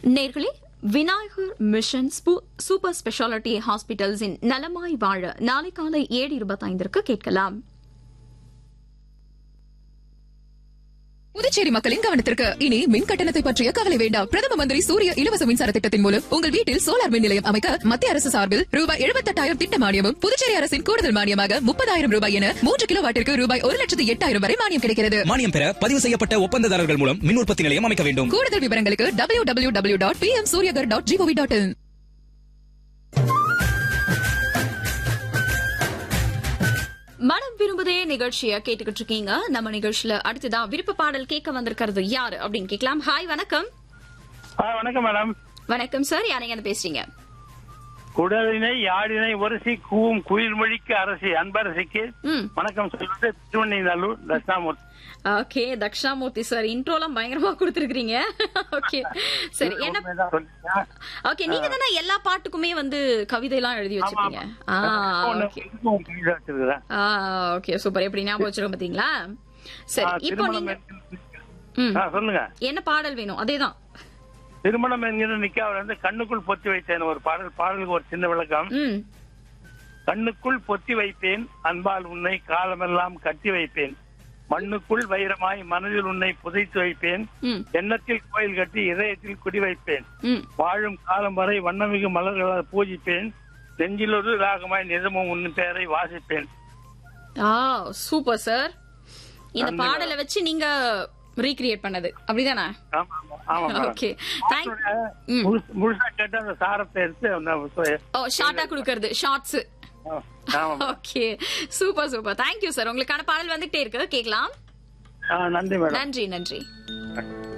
நேர்களே விநாயகர் மிஷன் ஸ்பு- super speciality ஹாஸ்பிட்டல்ஸின் நலமாய் வாழ நாளை காலை ஏழு இருபத்தைந்திற்கு கேட்கலாம் புதுச்சேரி மக்களின் கவனத்திற்கு இனி மின் கட்டணத்தை பற்றிய கவலை வேண்டாம் பிரதம மந்திரி சூரிய இலவச மின்சார திட்டத்தின் மூலம் உங்கள் வீட்டில் சோலார் மின் நிலையம் அமைக்க மத்திய அரசு சார்பில் ரூபாய் எழுபத்தெட்டாயிரம் திட்ட மானியமும் புதுச்சேரி அரசின் கூடுதல் மானியமாக முப்பதாயிரம் ரூபாய் என மூன்று கிலோ வாட்டிற்கு ரூபாய் ஒரு லட்சத்து எட்டாயிரம் வரை மானியம் கிடைக்கிறது மானியம் பெற பதிவு செய்யப்பட்ட ஒப்பந்ததாரர்கள் மூலம் மின் உற்பத்தி நிலையம் அமைக்க வேண்டும் கூடுதல் விவரங்களுக்கு W W W dot P M Suryaghar dot G O V dot in மனம் விரும்புதே நிகழ்ச்சியை கேட்டுக்கிட்டு இருக்கீங்க நம்ம நிகழ்ச்சியில அடுத்ததா விருப்ப பாடல் கேட்க வந்திருக்கிறது யாரு அப்படின்னு கேட்கலாம் ஹாய் வணக்கம் ஆ, வணக்கம் மேடம் வணக்கம் சார் யாரைங்க பேசுறீங்க குடலினை யாழினை ஒரசி கூவும் குயில் மொழிக்கு அரசி அன்பரசிக்கு ம் வணக்கம் சொல்றது திருவண்ணைநல்லூர் தட்சிணாமூர்த்தி ஓகே தக்ஷாமூர்த்தி சார் இன்ட்ரோலாம் பயங்கரமா கொடுத்துருக்கீங்க ஓகே சரி என்ன உண்மைதான் சொல்றீங்க. ஓகே நீங்க தானே எல்லா பாட்டுக்குமே வந்து கவிதை எல்லாம் எழுதி வச்சிருப்பீங்க ஆ ஒண்ணு ஓகே இதுக்கும் கையில வச்சிருக்கிறேன். ஆ ஓகே சூப்பர் எப்படி ஞாபகம் வச்சிருக்கோம் பாத்தீங்களா ஆ, சரி இப்போ திருமணம் நீங்க என்கிற- ம் ஆ, சொல்லுங்க என்ன பாடல் வேணும் அதேதான் திருமணம் என்கிற நிக்காவில் வந்து கண்ணுக்குள் பொத்தி வைத்தேன் ஒரு பாடல் பாடலுக்கு ஒரு சின்ன விளக்கம் ம் கண்ணுக்குள் பொத்தி வைப்பேன் அன்பால் உன்னை காலமெல்லாம் கட்டி வைப்பேன் மண்ணுக்குள் வைரமாய் மனதில் உன்னை புதைத்து வைப்பேன் ம் எண்ணத்தில் கோயில் கட்டி இதயத்தில் குடி வைப்பேன் ம் வாழும் காலம் வரை வண்ணமிகு மலர்களால் பூஜிப்பேன் நெஞ்சிலொரு ராகமாய் நிஜமும் உன் பெயரை வாசிப்பேன் ஆ சூப்பர் சார் இந்த நன்றி, பாடலை வச்சு நீங்க ரீக்ரியேட் பண்ணது அப்படிதானே ஆமா, ஆமா, ஆமா மேடம். ஓகே தேங்க் பாட்டோட ம். முழுச- முழுசா கேட்டு அந்த சாரத்தை எடுத்து அந்த சு- ஓ ஷார்ட்டா கொடுக்கறது ஷார்ட்ஸ் ஆ, ஆமா madam. Okay super super thank you sir உங்களுக்கான பாடல் வந்துகிட்டே இருக்கு கேட்கலாம் ஆ, நன்றி மேடம் நன்றி நன்றி